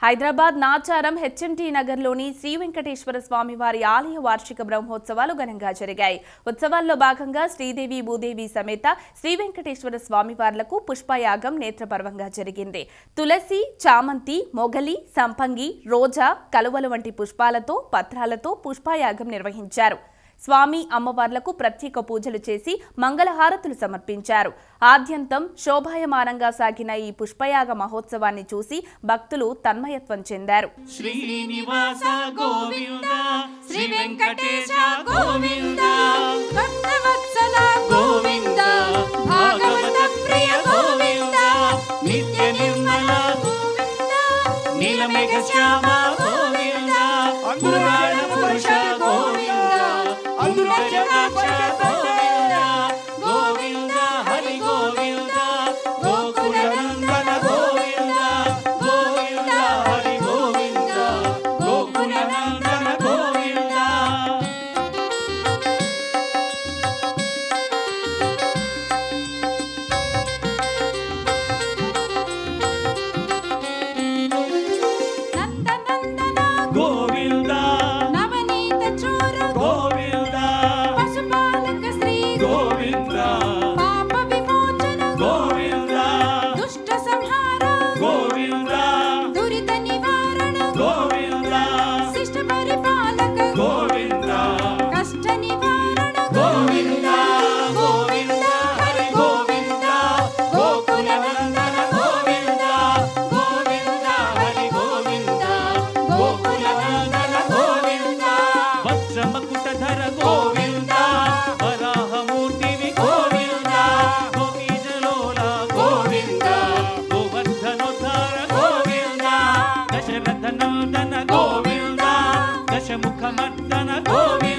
Hyderabad Nacharam HMT నగర్లోని శ్రీ వెంకటేశ్వర స్వామి వారి ఆలయ వార్షిక బ్రహ్మోత్సవాలు ఘనంగా జరిగాయి ఉత్సవాల్లో భాగంగా శ్రీదేవి భూదేవి సమేత శ్రీ వెంకటేశ్వర స్వామివార్లకు పుష్పయాగం నేత్రపర్వంగా జరిగింది తులసి చామంతి మొగలి సంపంగి రోజా కలువలు వంటి పుష్పాలతో పత్రాలతో పుష్పయాగం నిర్వహించారు స్వామి అమ్మవార్లకు ప్రత్యేక పూజలు చేసి మంగళహారతులు సమర్పించారు ఆద్యంతం శోభాయమానంగా సాగిన ఈ పుష్పయాగ మహోత్సవాన్ని చూసి భక్తులు తన్మయత్వం చెందారు శ్రీనివాస గోవింద శ్రీ వెంకటేశ గోవింద భక్తవత్సల గోవింద భాగవత ప్రియ గోవింద నిత్య నిర్మల గోవింద నీలమేఘ శ్యామ గోవింద పురాణ పురుష గోవింద అందులో జగాక్ష గోవింద గోవింద హరి గోవింద గోకుల నందన గోవింద గోవింద హరి గోవింద గోకుల నందన గోవింద నందనందన గోవింద నవనీత చోర గోవింద పశుపాలక శ్రీ గోవింద పాప విమోచన గోవింద దుష్ట సంహార గోవింద దురిత నివారణ గోవింద శిష్ట పరిపాలక గోవింద కష్ట నివారణ గోవింద గోవింద హరి గోవింద గోకుల నందన గోవింద గోవింద హరి గోవింద గోకుల నందన గోవింద వజ్రమకుటధర గోవింద వరాహమూర్తివి గోవింద గోపీజలోల గోవింద గోవర్ధనోద్ధార గోవింద దశరథ నందన గోవింద దశముఖమర్దన గోవింద